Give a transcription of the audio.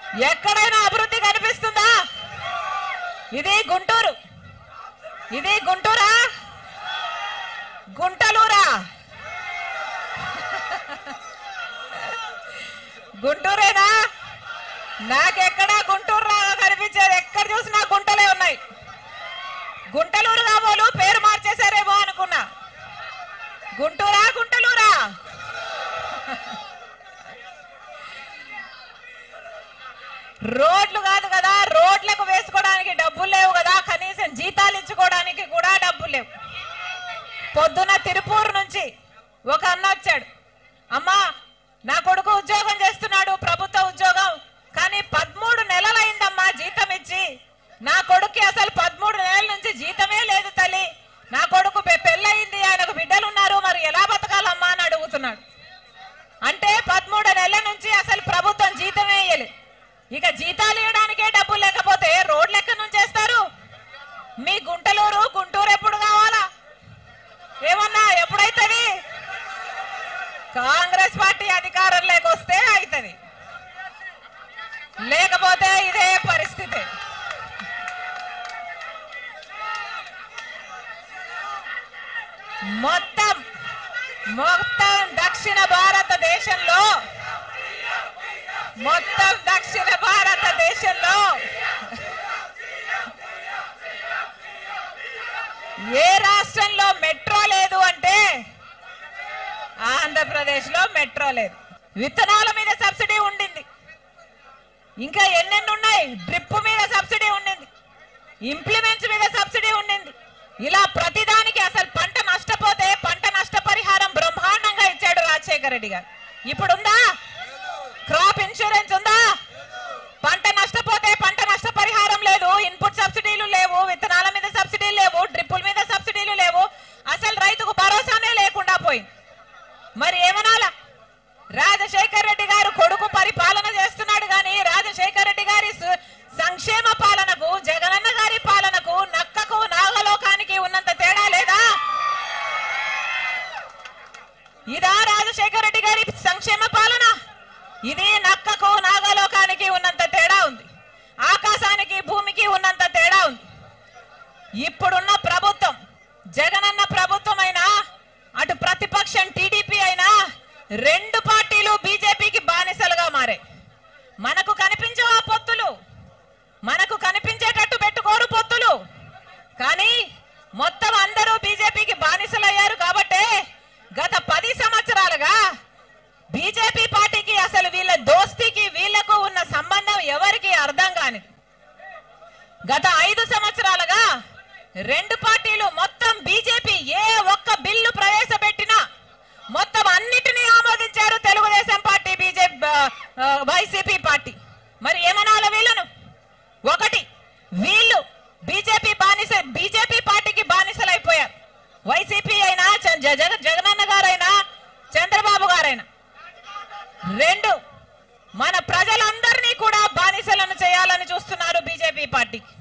ఎక్కడైనా అభివృద్ధి కనిపిస్తుందా ఇది గుంటూరు ఇది గుంటూరా గుంటలూరా గుంటూరేనా నాకెక్కడా గుంటూరు రాగా కనిపించేది ఎక్కడ చూసినా గుంటలే ఉన్నాయి గుంటలూరు కాబోలు పేరు మార్చేశారేమో అనుకున్నా గుంటూరా గుంటలూరా రోడ్లు కాదు కదా రోడ్లకు వేసుకోవడానికి డబ్బులు లేవు కదా కనీసం జీతాలు ఇచ్చుకోవడానికి కూడా డబ్బులు లేవు పొద్దున తిరుపూరు నుంచి ఒక అన్న వచ్చాడు అమ్మా నా కొడుకు ఉద్యోగం చేస్తున్నాడు ప్రభుత్వ ఉద్యోగం కానీ పదమూడు నెలలైందమ్మా జీతం ఇచ్చి నా కొడుక్కి అసలు పదమూడు నెలల నుంచి జీతమే లేదు తల్లి నా కొడుకు పె- పెళ్ళయింది ఆయనకు బిడ్డలు ఉన్నారు మరి ఎలా బతకాలమ్మా అని అడుగుతున్నాడు అంటే పదమూడు నెలల నుంచి అసలు ప్రభుత్వం జీతమే ఇయ్యలేదు ఇక జీతాలు ఇవ్వడానికే డబ్బులు లేకపోతే రోడ్లు ఎక్కడి నుంచి చేస్తారు మీ గుంటలూరు గుంటూరు ఎప్పుడు కావాలా ఏమన్నా ఎప్పుడైతుంది కాంగ్రెస్ పార్టీ అధికారంలోకి వస్తే అవుతుంది లేకపోతే ఇదే పరిస్థితి మొత్తం మొత్తం దక్షిణ భారతదేశంలో మొత్తం దక్షిణ భారతదేశంలో ఏ రాష్ట్రంలో మెట్రో లేదు అంటే ఆంధ్రప్రదేశ్ లో మెట్రో లేదు విత్తనాల మీద సబ్సిడీ ఉండింది ఇంకా ఎన్నెన్ని ఉన్నాయి డ్రిప్ మీద సబ్సిడీ ఉండింది ఇంప్లిమెంట్స్ మీద సబ్సిడీ ఉండింది ఇలా ప్రతిదానికి అసలు పంట నష్టపోతే పంట నష్టపరిహారం బ్రహ్మాండంగా ఇచ్చాడు రాజశేఖర రెడ్డి గారు ఇప్పుడు ఉందా క్రాప్ ఇన్సూరెన్స్ ఉందా పంట నష్టపోతే పంట నష్టపరిహారం లేదు ఇన్పుట్ సబ్సిడీలు లేవు విత్తనాల మీద సబ్సిడీలు లేవు డ్రిప్పుల మీద సబ్సిడీలు లేవు అసలు రైతుకు భరోసానే లేకుండా పోయింది మరి ఏమనాలా రాజశేఖర్ రెడ్డి గారు కొడుకు పరిపాలన చేస్తున్నాడు కానీ రాజశేఖర్ రెడ్డి గారి సు- సంక్షేమ పాలనకు జగనన్న గారి పాలనకు నక్కకు నాగలోకానికి ఉన్నంత తేడా లేదా ఇదా రాజశేఖర రెడ్డి గారి సంక్షేమ పాలన ఇది నక్కకు నాగలోకానికి ఉన్నంత తేడా ఉంది ఆకాశానికి భూమికి ఉన్నంత తేడా ఉంది ఇప్పుడున్న ప్రభుత్వం జగనన్న ప్రభుత్వం అయినా అటు ప్రతిపక్షం టీడీపీ అయినా రెండు పార్టీలు బీజేపీకి బానిసలుగా మారాయి మనకు కనిపించవు ఆ పొత్తులు మనకు కనిపించేటట్టు పెట్టుకోరు పొత్తులు కానీ మొత్తం అందరూ బీజేపీకి బానిసలయ్యారు కాబట్టే గత పది సంవత్సరాలుగా బీజేపీ పార్టీకి అసలు వీళ్ళ దోస్తీకి వీళ్లకు ఉన్న సంబంధం ఎవరికి అర్థం కానిది గత ఐదు సంవత్సరాలుగా రెండు పార్టీలు మొత్తం బీజేపీ ఏ ఒక్క బిల్లు ప్రవేశపెట్టినా మొత్తం అన్నిటినీ ఆమోదించారు Telugu Desam party BJP YCP party మరి ఏమనాల వీళ్ళను ఒకటి వీళ్ళు బీజేపీ బానిస బీజేపీ పార్టీకి బానిసలైపోయారు వైసీపీ అయినా చ- జ- జగ- జగనన్న గారైనా చంద్రబాబు గారైనా రెండు మన ప్రజలందరినీ కూడా బానిసలను చేయాలని చూస్తున్నారు బీజేపీ పార్టీకి